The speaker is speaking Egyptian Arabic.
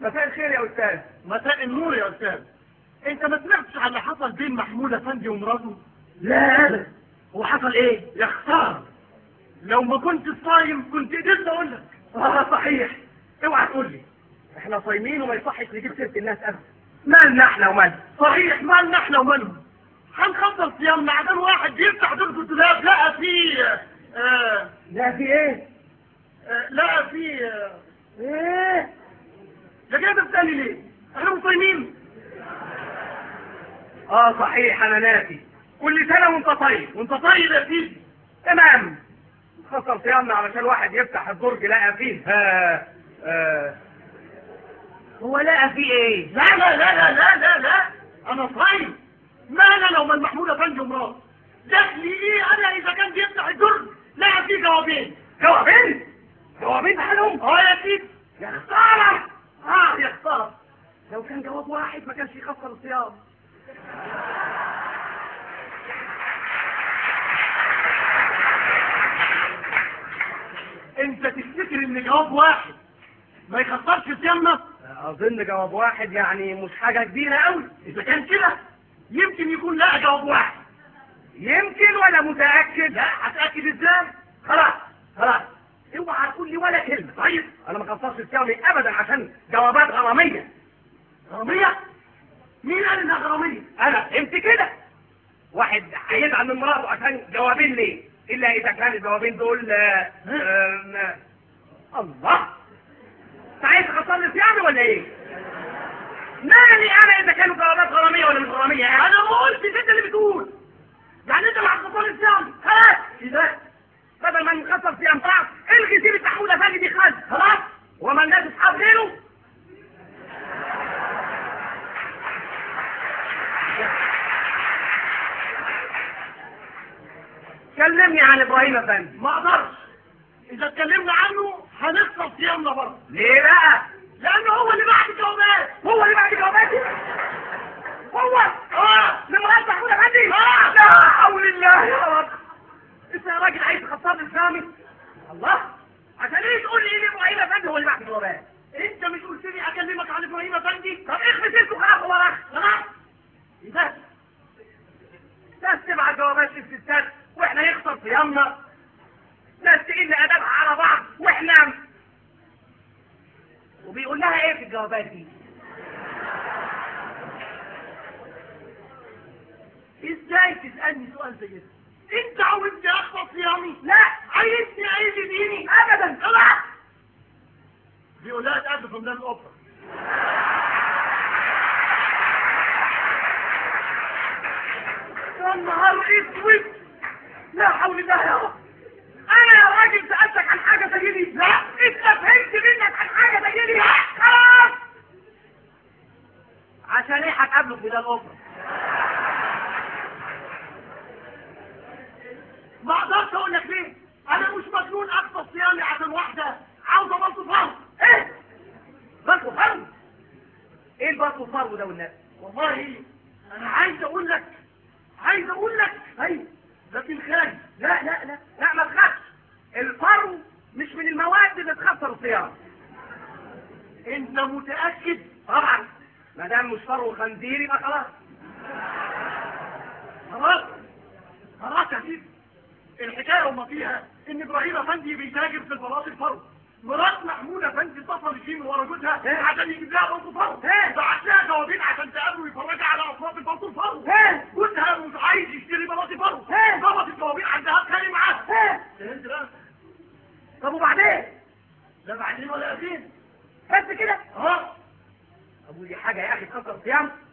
مساء الخير يا استاذ مساء النور يا استاذ انت ما سمعتش على اللي حصل بين محمود افندي ومراته لا هو حصل ايه يا خساره لو ما كنت صايم كنت قدرت اقول لك اه صحيح اوعى تقول لي احنا صايمين وما يصحش نجيب سيره الناس ابدا مالنا احنا ومالنا صحيح مالنا احنا ومالهم هنخلص صيامنا عشان واحد يفتح درج الدولاب لقى فيه آه لا في ايه آه لقى فيه آه ايه يا جاي بتسالني ليه؟ احنا مش صايمين اه صحيح انا ناسي كل سنه وانت طيب وانت طيب يا سيدي تمام خسر صيامنا علشان واحد يفتح الدرج لقى فيه آه آه هو لقى فيه ايه لا لا لا لا لا لا لا انا صايم مال انا ومال محمود افندي ومراته دخلي ايه انا اذا كان بيفتح الدرج لقى فيه جوابين جوابين جوابين حالهم اه يا سيدي يا خساره اه يا خساره لو كان جواب واحد ما كانش يخسر الصيام انت تفتكر ان جواب واحد ما يخسرش صيامنا اظن جواب واحد يعني مش حاجه كبيره قوي اذا كان كده يمكن يكون لا جواب واحد يمكن ولا متاكد لا هتاكد ازاي خلاص خلاص اوعى تقول لي ولا كلمه طيب انا ما خسرش صيامي ابدا عشان جوابات غراميه غراميه مين قال انها غراميه انا فهمت كده واحد هيزعل من مراته عشان جوابين ليه الا اذا كان الجوابين دول آه، آم، آه، الله انت عايز تخسر لي صيامي ولا ايه مالي انا اذا كانوا جوابات غراميه ولا مش غراميه انا ما قلتش انت اللي بتقول يعني انت اللي هتخسر لي صيامي خلاص كده بدل ما نخسر صيام بعض الغي سيره محمود افندي دي خالص خلاص وما الناس اصحاب غيره كلمني عن ابراهيم افندي ما اقدرش اذا اتكلمنا عنه هنخسر صيامنا برضه ليه بقى لانه هو اللي بعت الجوابات هو اللي بعد جواباتي هو اه لمرات محمود افندي آه. لا حول الله يا رب انت يا راجل عايز تخسر لي صيامي الله عشان ايه تقول لي ايه ابراهيم افندي هو اللي بعت الجوابات انت مش قلت لي اكلمك عن ابراهيم افندي طب اخفي سيرته خلاص هو راح خلاص اذا ناس تبعت جوابات للستات واحنا يخسر صيامنا ناس تقل ادبها على بعض واحنا وبيقول لها ايه في الجوابات دي ازاي تسالني سؤال زي ده انت عاوزني اخسر صيامي لا عايزني اعيش ديني ابدا خلاص بيقول لها اتقابلوا في ميدان الاوبرا يا نهار اسود لا حول الله يا رب انا يا راجل سالتك عن حاجه زي دي لا انت فهمت منك عن حاجه زي دي خلاص عشان ايه هتقابله في ده الاوبرا ما اقدرش اقول لك ليه انا مش مجنون اخسر صيامي عشان واحده عاوزه برضه فرض ايه برضه فرو ايه البرضه فرو ده والناس والله انا عايز اقول لك عايز اقول لك ايوه لكن خايف لا لا لا لا ما تخافش الفرو مش من المواد اللي تخسر الصيام انت متاكد طبعا ما دام مش فرو خنزير يبقى خلاص خلاص خلاص يا سيدي الحكايه وما فيها ان ابراهيم افندي بيتاجر في البلاط الفرو مرات محمود افندي اتصل فيه من ورا جوزها إيه؟ عشان يجيب لها برضه فرو إيه؟ بعت لها جوابين عشان تقابله ويفرجها على اصناف البلاط الفرو ايه جوزها مش عايز يشتري بلاط فرو إيه؟ ضبط الجوابين عندها تاني معاه ايه فهمت بقى؟ طب وبعدين لا بعدين ولا قبلين بس كده اه طب ودي حاجه يا اخي تخسر الصيام